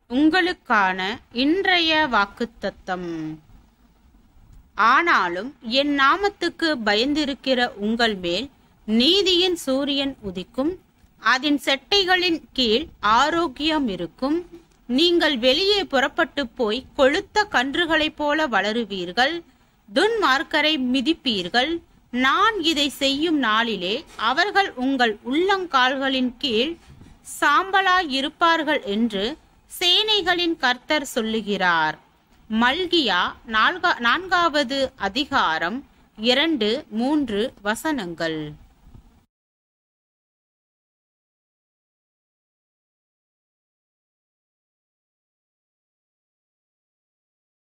உங்களுக்கான இன்றைய வாக்குத்தத்தம் ஆனாலும் என் நாமத்துக்கு பயந்திருக்கிற உங்கள் மேல் நீதியின் சூரியன் உதிக்கும் அதன் செட்டைகளின் கீழ் ஆரோக்கியம் இருக்கும் நீங்கள் வெளியே புறப்பட்டு போய் கொழுத்த கன்றுகளைப் போல வளருவீர்கள் துன்மார்க்கரை மிதிப்பீர்கள் நான் இதை செய்யும் நாளிலே அவர்கள் உங்கள் உள்ளங்கால்களின் கீழ் சாம்பலாய் இருப்பார்கள் என்று சேனைகளின் கர்த்தர் சொல்லுகிறார் மல்கியா நான்கா நான்காவது அதிகாரம் இரண்டு மூன்று வசனங்கள்